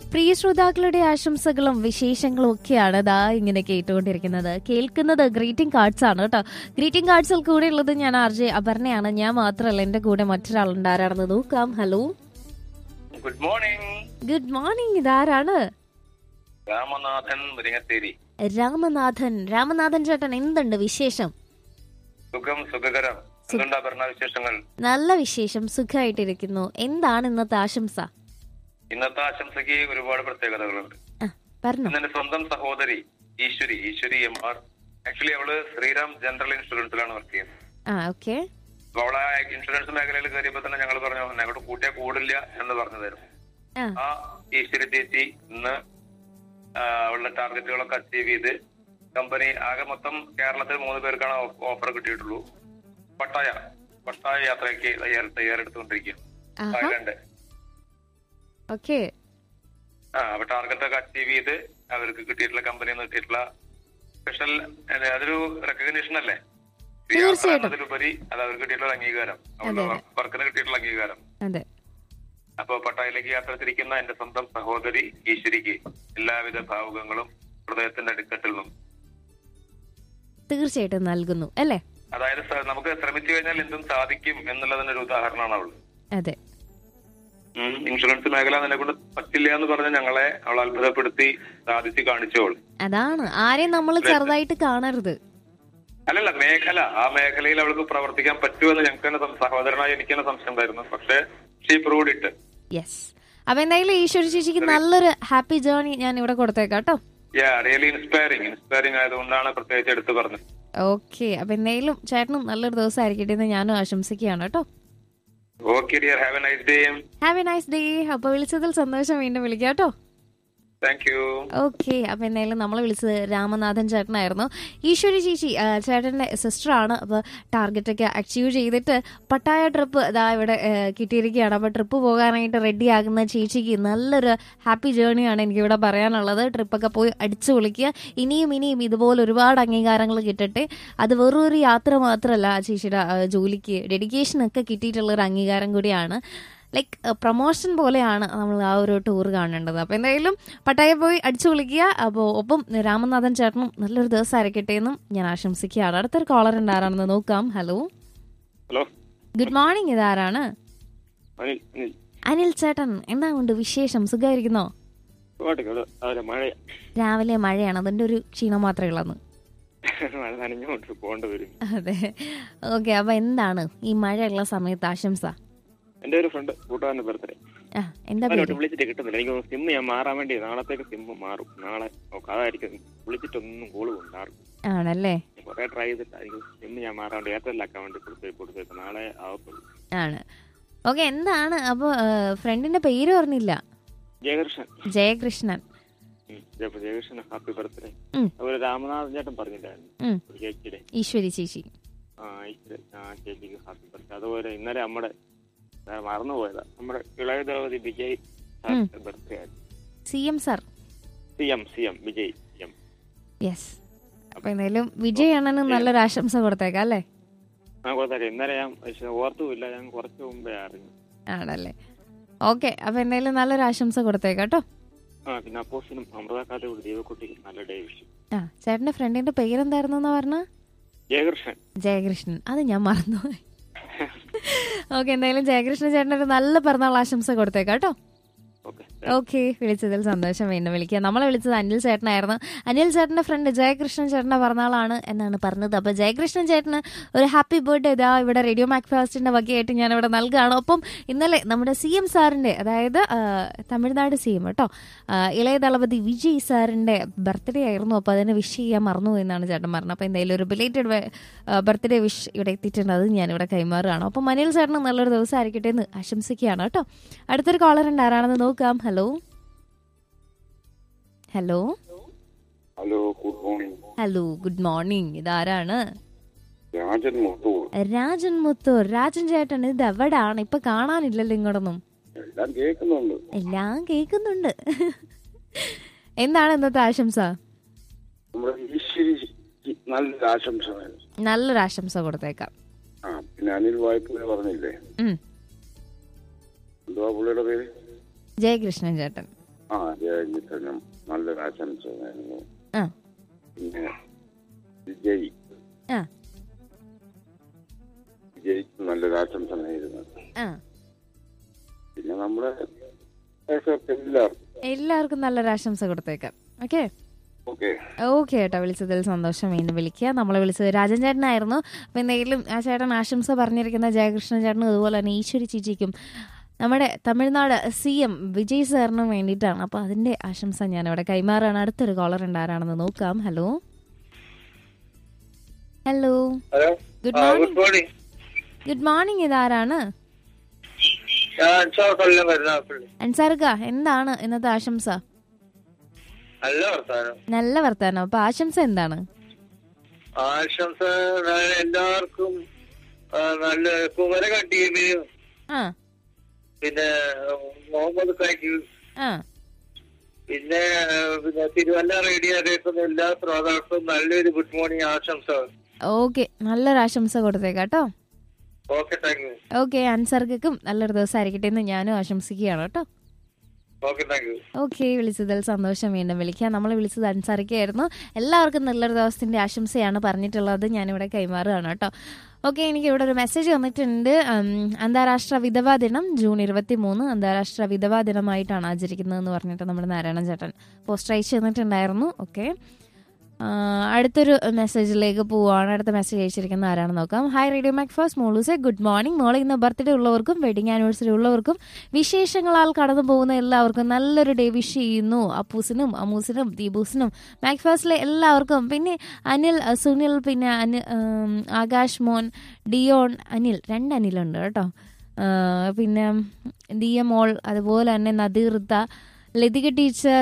പ്രിയ ശ്രോതാക്കളുടെ ആശംസകളും വിശേഷങ്ങളും ഒക്കെയാണ് ദാ ഇങ്ങനെ കേട്ടുകൊണ്ടിരിക്കുന്നത് കേൾക്കുന്നത് ഗ്രീറ്റിംഗ് കാർഡ്സ് ആണ് കേട്ടോ ഗ്രീറ്റിംഗ് കാർഡ്സിൽ കൂടെ ഉള്ളത് ഞാൻ ആർ ജെ അപർണയാണ് ഞാൻ മാത്രമല്ല എന്റെ കൂടെ മറ്റൊരാളുണ്ട് ആരാണെന്ന് നോക്കാം hello good morning good morning ഇതാരാണ് രാമനാഥൻ മുരിങ്ങത്തേരി രാമനാഥൻ രാമനാഥൻ ചേട്ടൻ എന്തുണ്ട് വിശേഷം സുഖം സുഖകരം എന്തുണ്ടാ ഭരണ വിശേഷങ്ങൾ നല്ല വിശേഷം സുഖമായിട്ടിരിക്കുന്നു എന്താണ് ഇന്നത്തെ ആശംസ ഇന്നത്തെ ആശംസയ്ക്ക് ഒരുപാട് പ്രത്യേകതകളുണ്ട് ആ, പറഞ്ഞോ ഇന്ന് എന്റെ സ്വന്തം സഹോദരി Eshwari Eshwari M R actually അവള് ശ്രീറാം ജനറൽ ഇൻഷുറൻസിലാണ് വർക്ക് ചെയ്യുന്നത് ആ ഓക്കെ അപ്പൊ അവളെ ഇൻഷുറൻസ് മേഖലയിൽ കയറിയപ്പോ തന്നെ ഞങ്ങൾ പറഞ്ഞു ഞങ്ങളുടെ കൂട്ടിയാ കൂടില്ല എന്ന് പറഞ്ഞതായിരുന്നു ആ ആ ഈശ്വരി ചേച്ചി ഇന്ന് ആ, അവളുടെ ടാർഗറ്റുകളൊക്കെ അച്ചീവ് ചെയ്ത് കമ്പനി ആകെ മൊത്തം കേരളത്തിൽ മൂന്ന് പേർക്കാണ് ഓഫർ കിട്ടിയിട്ടുള്ളൂ പട്ടായ പട്ടായ യാത്രയ്ക്ക് തയ്യാർ തയ്യാറെടുത്തുകൊണ്ടിരിക്കുകയാണ് ആഹാ തായ്ലൻഡ് ഓക്കെ ആ അപ്പൊ ടാർഗറ്റ് ഒക്കെ അച്ചീവ് ചെയ്ത് അവർക്ക് കിട്ടിയിട്ടുള്ള കമ്പനിയിൽ നിന്ന് കിട്ടിയിട്ടുള്ള സ്പെഷ്യൽ അതൊരു റെക്കഗ്നീഷൻ അല്ലേ തീർച്ചയായിട്ടും. അതിലുപരി അത് അവർക്ക് കിട്ടിയിട്ടുള്ള അംഗീകാരം അവരുടെ വർക്കിന് കിട്ടിയിട്ടുള്ള അംഗീകാരം അതെ അപ്പൊ പട്ടായയിലേക്ക് യാത്ര തിരിക്കുന്ന എന്റെ സ്വന്തം സഹോദരി ഈശ്വരിക്ക് എല്ലാവിധ ഭാവുകങ്ങളും ഹൃദയത്തിന്റെ അടുക്കത്തിൽ നിന്നും തീർച്ചയായിട്ടും നൽകുന്നു അല്ലേ അതായത് സ- നമുക്ക് ശ്രമിച്ചു കഴിഞ്ഞാൽ എന്തും സാധിക്കും എന്നുള്ളതിന്റെ ഒരു ഉദാഹരണമാണ് അവള് അതെ ഉം. ഇൻഷുറൻസ് മേഖല നിന്നെ കൊണ്ട് പറ്റില്ല എന്ന് പറഞ്ഞ് ഞങ്ങളെ അവൾ അത്ഭുതപ്പെടുത്തി സാധിച്ച് കാണിച്ചോൾ അതാണ് ആരെയും നമ്മൾ ചെറുതായിട്ട് കാണരുത് അല്ലല്ല മേഖല ആ മേഖലയിൽ അവൾക്ക് പ്രവർത്തിക്കാൻ പറ്റുമെന്ന് ഞങ്ങൾക്ക് തന്നെ സം- സഹോദരനായി എനിക്ക് തന്നെ സംശയം ഉണ്ടായിരുന്നു പക്ഷെ ഷീ പ്രൂവ്ഡ് ഇട്ട് യെസ് അപ്പൊ എന്തായാലും ഈശ്വര ചേച്ചിക്ക് നല്ലൊരു ഹാപ്പി ജേർണി ഞാൻ ഇവിടെ കൊടുത്തേക്കാം കേട്ടോ യാ റിയലി ഇൻസ്പയറിംഗ് ഇൻസ്പയറിംഗ് ആയതുകൊണ്ടാണ് പ്രത്യേകിച്ച് എടുത്തു പറഞ്ഞത് ഓക്കെ അപ്പൊ എന്തായാലും ചേട്ടനും നല്ലൊരു ദിവസം ആയിരിക്കട്ടെ എന്ന് ഞാനും ആശംസിക്കുകയാണ് കേട്ടോ okay dear have a nice day have a nice day അപ്പൊ വിളിച്ചതിൽ സന്തോഷം വീണ്ടും വിളിക്കാം കേട്ടോ താങ്ക് യു ഓക്കെ അപ്പൊ എന്തായാലും നമ്മൾ വിളിച്ചത് രാമനാഥൻ ചേട്ടനായിരുന്നു ഈശ്വരി ചേച്ചി ആ, ചേട്ടന്റെ സിസ്റ്റർ ആണ് അപ്പൊ ടാർഗറ്റ് ഒക്കെ അച്ചീവ് ചെയ്തിട്ട് പട്ടായ ട്രിപ്പ് ഇതാ ഇവിടെ ആ, കിട്ടിയിരിക്കുകയാണ് അപ്പൊ ട്രിപ്പ് പോകാനായിട്ട് റെഡി ആകുന്ന ചേച്ചിക്ക് നല്ലൊരു ഹാപ്പി ജേർണിയാണ് എനിക്ക് ഇവിടെ പറയാനുള്ളത് ട്രിപ്പൊക്കെ പോയി അടിച്ചു പൊളിക്കുക ഇനിയും ഇനിയും ഇതുപോലെ ഒരുപാട് അംഗീകാരങ്ങൾ കിട്ടട്ടെ അത് വെറും ഒരു യാത്ര മാത്രമല്ല ആ ചേച്ചിയുടെ ആ, ജോലിക്ക് ഡെഡിക്കേഷൻ ഒക്കെ കിട്ടിയിട്ടുള്ള ഒരു അംഗീകാരം കൂടിയാണ് ലൈക്ക് പ്രൊമോഷൻ പോലെയാണ് നമ്മൾ ആ ഒരു ടൂർ കാണേണ്ടത് അപ്പൊ എന്തായാലും പട്ടായ പോയി അടിച്ചു വിളിക്കുക അപ്പോൾ ഒപ്പം രാമനാഥൻ ചേട്ടനും നല്ലൊരു ദിവസം ആയിരിക്കട്ടെ എന്നും ഞാൻ ആശംസിക്കുകയാണ് അടുത്തൊരു കോളർ ഉണ്ടാരാണെന്ന് നോക്കാം ഹലോ ഹലോ ഗുഡ് മോർണിംഗ് ഇതാരാണ് അനിൽ അനിൽ അനിൽ ചേട്ടൻ എന്താണുണ്ട് വിശേഷം സുഖമായിരിക്കുന്നോ അവിടെ മഴ രാവിലെ മഴയാണ് അതിന്റെ ഒരു ക്ഷീണം മാത്രമേ ഉള്ളൂ മഴ നനഞ്ഞുകൊണ്ട് പോകേണ്ടി വരും അതെ ഓക്കെ അപ്പൊ എന്താണ് ഈ മഴയുള്ള സമയത്ത് ആശംസ എന്റെ ഒരു ഫ്രണ്ട് കൂട്ടുകാരന്റെ ബർത്ത്ഡേ ആ എന്താ പേര് വിളിച്ചിട്ട് കിട്ടുന്നില്ല എനിക്ക് സിം ഞാൻ മാറാൻ വേണ്ടി നാളത്തേക്ക് സിം മാറും നാളെ നോക്കാം അതായിരിക്കും വിളിച്ചിട്ടൊന്നും കോള് കൊണ്ടാറും ആണല്ലേ കുറെ ട്രൈ ചെയ്തിട്ടായിരിക്കും സിം ഞാൻ മാറാൻ വേണ്ടി എയർടെല്ലാക്കാൻ വേണ്ടി കൊടുത്ത് കൊടുത്തേക്ക് നാളെ ആവത്തുള്ളൂ ആണ് ഓക്കെ എന്താണ് അപ്പൊ ഫ്രണ്ടിന്റെ പേര് പറഞ്ഞില്ല ജയകൃഷ്ണൻ ജയകൃഷ്ണൻ ഉം. ജയ- ജയകൃഷ്ണൻ ഹാപ്പി ബർത്ത്ഡേ ഉം. അതുപോലെ രാമനാഥൻ ചേട്ടൻ പറഞ്ഞില്ലായിരുന്നു ഉം. ഒരു ചേച്ചിയുടെ ഈശ്വരി ചേച്ചി ആ ഈശ്വരൻ, ആ ചേച്ചിക്ക് ഹാപ്പി ബർത്ത്ഡേ അതുപോലെ ഇന്നലെ നമ്മുടെ ആ, മറന്നുപോയതാ നമ്മുടെ ഇളയ ദളപതി വിജയ് ഉം. ബർത്ത്ഡേ ആയിരുന്നു C M sir C M C M Vijay C M yes അപ്പൊ എന്തായാലും വിജയ് അണ്ണനും നല്ലൊരു ആശംസ കൊടുത്തേക്കാം അല്ലേ ആ കൊടുത്തേക്കെ ഇന്നലെ ഞാൻ പക്ഷെ ഓർത്തുമില്ല ഞാൻ കുറച്ച് മുമ്പേ അറിഞ്ഞു ആണല്ലേ ഓക്കെ അപ്പൊ എന്തായാലും നല്ലൊരു ആശംസ കൊടുത്തേക്കാം കേട്ടോ ആ പിന്നെ അപ്പോസിനും അമൃതക്കാരുടെ ദൈവക്കുട്ടിക്കും നല്ല ഡേ വിഷു ആ ചേട്ടന്റെ ഫ്രണ്ടിന്റെ പേരെന്തായിരുന്നു എന്ന് പറഞ്ഞ ജയകൃഷ്ണൻ ജയകൃഷ്ണൻ അത് ഞാൻ മറന്നുപോയി ഓക്കെ എന്തായാലും ജയകൃഷ്ണൻ ചേട്ടൻ ഒരു നല്ല പിറന്നാൾ ആശംസ കൊടുത്തേക്കാം കേട്ടോ ഓക്കെ ഓക്കെ വിളിച്ചതിൽ സന്തോഷം വീണ്ടും വിളിക്കുക നമ്മളെ വിളിച്ചത് അനിൽ ചേട്ടനായിരുന്നു അനിൽ ചേട്ടന്റെ ഫ്രണ്ട് ജയകൃഷ്ണൻ ചേട്ടന്റെ പിറന്നാളാണ് എന്നാണ് പറഞ്ഞത് അപ്പൊ ജയകൃഷ്ണൻ ചേട്ടന് ഒരു ഹാപ്പി ബർത്ത്ഡേ ഇതാ ഇവിടെ റേഡിയോ മാക് ഫാസ്റ്റിന്റെ വകയായിട്ട് ഞാൻ ഇവിടെ നൽകുകയാണ് ഒപ്പം ഇന്നലെ നമ്മുടെ സി എം സാറിന്റെ അതായത് ആ, തമിഴ്നാട് സി എം കേട്ടോ ആ, ഇളയ ദളപതി വിജയ് സാറിന്റെ ബർത്ത്ഡേ ആയിരുന്നു അപ്പൊ അതിനെ വിഷ് ചെയ്യാൻ മറന്നു എന്നാണ് ചേട്ടൻ പറഞ്ഞത് അപ്പൊ എന്തായാലും ഒരു ബിലേറ്റഡ് ബർത്ത്ഡേ വിഷ് ഇവിടെ എത്തിയിട്ടുണ്ട് അത് ഞാൻ ഇവിടെ കൈമാറുകയാണ് അപ്പം അനിൽ ചേട്ടന് നല്ലൊരു ദിവസം ആയിരിക്കട്ടെ എന്ന് ആശംസിക്കുകയാണ് കേട്ടോ അടുത്തൊരു കോളർ ഉണ്ട് ആരാണെന്ന് നോക്കാം hello hello hello good morning hello good morning ഇതാരാണ് രാജൻ മുത്തൂർ രാജൻ മുത്തൂർ രാജൻ ചേട്ടൻ ഇത് എവിടാണ് ഇപ്പൊ കാണാനില്ലല്ലോ ഇങ്ങോട്ടൊന്നും എല്ലാം കേൾക്കുന്നുണ്ട് എല്ലാം കേൾക്കുന്നുണ്ട് എന്താണ് ഇന്നത്തെ ആശംസ നമ്മുടെ ഈശ്വരി നല്ലൊരു ആശംസകൾ നല്ലൊരു ആശംസ കൊടുത്തേക്കാം ആ പിന്നെ അനിൽ വായ്പ പറഞ്ഞില്ലേ ഉം. എന്തുവാ പുള്ളിയുടെ പേര് ജയകൃഷ്ണൻ ചേട്ടൻ ആ ജയജിത്തനും നല്ലൊരു ആശംസ നേരുന്നു ആ പിന്നെ വിജയ് ആ വിജയ്ക്ക് നല്ലൊരു ആശംസ നേരുന്നു ആ പിന്നെ നമ്മുടെ പ്രേക്ഷകർക്ക് എല്ലാവർക്കും എല്ലാവർക്കും നല്ലൊരു ആശംസ കൊടുത്തേക്കാം ഓക്കെ ഓക്കെ ഓക്കെ ഏട്ടാ വിളിച്ചതിൽ സന്തോഷം വീണ്ടും വിളിക്കുക നമ്മളെ വിളിച്ചത് രാജൻ ചേട്ടനായിരുന്നു അപ്പം എന്തെങ്കിലും ആ ചേട്ടൻ ആശംസ പറഞ്ഞിരിക്കുന്ന ജയകൃഷ്ണൻ ചേട്ടനും അതുപോലെ തന്നെ ഈശ്വരി ചേച്ചിക്കും നമ്മുടെ തമിഴ്നാട് സി എം വിജയ് സാറിനും വേണ്ടിയിട്ടാണ് അപ്പോൾ അതിൻ്റെ ആശംസ ഞാൻ ഇവിടെ കൈമാറാണ് അടുത്തൊരു കോളർ ഉണ്ട് ആരാണെന്ന് നോക്കാം hello hello hello good ah morning good morning good morning ഇതാരാണ് ഞാൻ അഞ്ചാം കൊല്ലം കരുനാഗപ്പള്ളി അൻസാർക്ക എന്താണ് ഇന്നത്തെ ആശംസ നല്ല വർത്താനം നല്ല വർത്താനം അപ്പോൾ ആശംസ എന്താണ് ആശംസ ഞാൻ എല്ലാവർക്കും ആ, നല്ല കുമരക ടീമിനും ആ പിന്നെ മുഹമ്മദ് കാക്കി ആ പിന്നെ ആ, പിന്നെ തിരുവല്ല റേഡിയോ കേൾക്കുന്ന എല്ലാ ശ്രോതാക്കൾക്കും നല്ലൊരു ഗുഡ് മോർണിംഗ് ആശംസ ഓക്കെ നല്ലൊരു ആശംസ കൊടുത്തേക്കാം കേട്ടോ ഓക്കെ താങ്ക് യു ഓക്കെ അൻസർക്കും നല്ലൊരു ദിവസമായിരിക്കട്ടെ എന്ന് ഞാനും ആശംസിക്കുകയാണ് കേട്ടോ ഓക്കെ താങ്ക് യു ഓക്കെ വിളിച്ചതിൽ സന്തോഷം വീണ്ടും വിളിക്കാം നമ്മൾ വിളിച്ചത് അൻസാറിക്കായിരുന്നു എല്ലാവർക്കും നല്ലൊരു ദിവസത്തിന്റെ ആശംസയാണ് പറഞ്ഞിട്ടുള്ളത് ഞാനിവിടെ കൈമാറുകയാണ് കേട്ടോ ഓക്കെ എനിക്ക് ഇവിടെ ഒരു മെസ്സേജ് വന്നിട്ടുണ്ട് ഉം, അന്താരാഷ്ട്ര വിധവാ ദിനം ജൂൺ ഇരുപത്തി മൂന്ന് അന്താരാഷ്ട്ര വിധവാ ദിനമായിട്ടാണ് ആചരിക്കുന്നതെന്ന് പറഞ്ഞിട്ട് നമ്മുടെ നാരായണൻ ചേട്ടൻ പോസ്റ്റർ അയച്ചു തന്നിട്ടുണ്ടായിരുന്നു ഓക്കെ ആ, അടുത്തൊരു മെസ്സേജിലേക്ക് പോവാണ് അടുത്ത മെസ്സേജ് അയച്ചിരിക്കുന്ന ആരാണെന്ന് നോക്കാം ഹായ് റേഡിയോ മാക് ഫസ്റ്റ് മോളൂസെ ഗുഡ് മോർണിംഗ് മോളെ ഇന്ന് ബർത്ത്ഡേ ഉള്ളവർക്കും വെഡിങ് ആനിവേഴ്സറി ഉള്ളവർക്കും വിശേഷങ്ങളാൽ കടന്നു പോകുന്ന എല്ലാവർക്കും നല്ലൊരു ഡേ വിഷ് ചെയ്യുന്നു അപ്പൂസിനും അമ്മൂസിനും ദീപൂസിനും മാക്ഫാസിലെ എല്ലാവർക്കും പിന്നെ അനിൽ അഹ് സുനിൽ പിന്നെ അനി ഉം, ആകാശ് മോൻ ഡിയോൺ അനിൽ രണ്ട് അനിലുണ്ട് കേട്ടോ ആ, പിന്നെ ദിയ മോൾ അതുപോലെ തന്നെ നദീർത്ത ലതിക ടീച്ചർ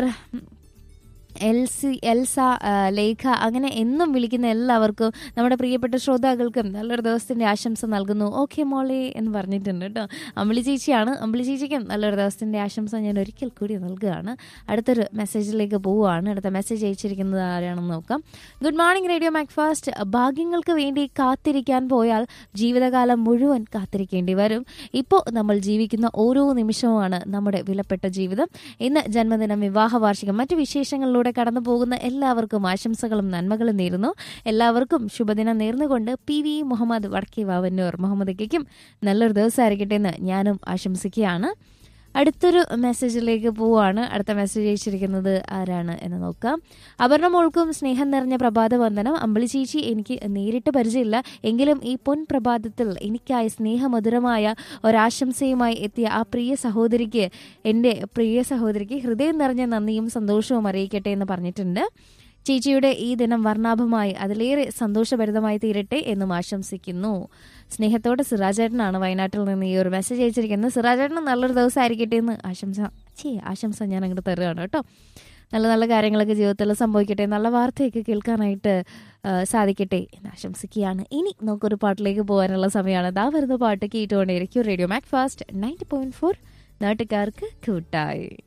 എൽസി എൽസ ആ, ലേഖ അങ്ങനെ എന്നും വിളിക്കുന്ന എല്ലാവർക്കും നമ്മുടെ പ്രിയപ്പെട്ട ശ്രോതാക്കൾക്കും നല്ലൊരു ദിവസത്തിന്റെ ആശംസ നൽകുന്നു ഓക്കെ മോളെ എന്ന് പറഞ്ഞിട്ടുണ്ട് കേട്ടോ അമ്പിളി ചേച്ചിയാണ് അമ്പിളി ചേച്ചിക്കും നല്ലൊരു ദിവസത്തിന്റെ ആശംസ ഞാൻ ഒരിക്കൽ കൂടി നൽകുകയാണ് അടുത്തൊരു മെസ്സേജിലേക്ക് പോവുകയാണ് അടുത്ത മെസ്സേജ് അയച്ചിരിക്കുന്നത് ആരാണെന്ന് നോക്കാം ഗുഡ് മോർണിംഗ് റേഡിയോ മാക്ഫാസ്റ്റ് ഭാഗ്യങ്ങൾക്ക് വേണ്ടി കാത്തിരിക്കാൻ പോയാൽ ജീവിതകാലം മുഴുവൻ കാത്തിരിക്കേണ്ടി വരും ഇപ്പോൾ നമ്മൾ ജീവിക്കുന്ന ഓരോ നിമിഷവുമാണ് നമ്മുടെ വിലപ്പെട്ട ജീവിതം ഇന്ന് ജന്മദിനം വിവാഹ വാർഷികം മറ്റു വിശേഷങ്ങളിലൂടെ കടന്നു പോകുന്ന എല്ലാവർക്കും ആശംസകളും നന്മകളും നേരുന്നു എല്ലാവർക്കും ശുഭദിനം നേർന്നുകൊണ്ട് പി വി മുഹമ്മദ് വടക്കേ വാവന്നൂർ മുഹമ്മദ് കയ്ക്കും നല്ലൊരു ദിവസമായിരിക്കട്ടെ എന്ന് ഞാനും ആശംസിക്കുകയാണ് അടുത്തൊരു മെസ്സേജിലേക്ക് പോവാണ് അടുത്ത മെസ്സേജ് അയച്ചിരിക്കുന്നത് ആരാണ് എന്ന് നോക്കാം അപർണ മോൾക്കും സ്നേഹം നിറഞ്ഞ പ്രഭാത വന്ദനം അമ്പിളി ചേച്ചി എനിക്ക് നേരിട്ട് പരിചയമില്ല എങ്കിലും ഈ പൊൻ പ്രഭാതത്തിൽ എനിക്കായി സ്നേഹമധുരമായ ഒരാശംസയുമായി എത്തിയ ആ പ്രിയ സഹോദരിക്ക് എൻ്റെ പ്രിയ സഹോദരിക്ക് ഹൃദയം നിറഞ്ഞ നന്ദിയും സന്തോഷവും അറിയിക്കട്ടെ എന്ന് പറഞ്ഞിട്ടുണ്ട് ചേച്ചിയുടെ ഈ ദിനം വർണ്ണാഭമായി അതിലേറെ സന്തോഷഭരിതമായി തീരട്ടെ എന്നും ആശംസിക്കുന്നു സ്നേഹത്തോടെ സിറാജേട്ടനാണ് വയനാട്ടിൽ നിന്ന് ഈ ഒരു മെസ്സേജ് അയച്ചിരിക്കുന്നത് സിറാജേട്ടന് നല്ലൊരു ദിവസം ആയിരിക്കട്ടെ എന്ന് ആശംസ ചേ ആശംസ ഞാൻ അങ്ങോട്ട് തരുകയാണ് കേട്ടോ നല്ല നല്ല കാര്യങ്ങളൊക്കെ ജീവിതത്തിൽ സംഭവിക്കട്ടെ നല്ല വാർത്തയൊക്കെ കേൾക്കാനായിട്ട് ആ, സാധിക്കട്ടെ എന്ന് ആശംസിക്കുകയാണ് ഇനി നമുക്കൊരു പാട്ടിലേക്ക് പോകാനുള്ള സമയമാണ് ദാ വരുന്ന പാട്ട് കേട്ടുകൊണ്ടേയിരിക്കും radio Mac fast ninety point four നാട്ടുകാർക്ക് കൂട്ടായി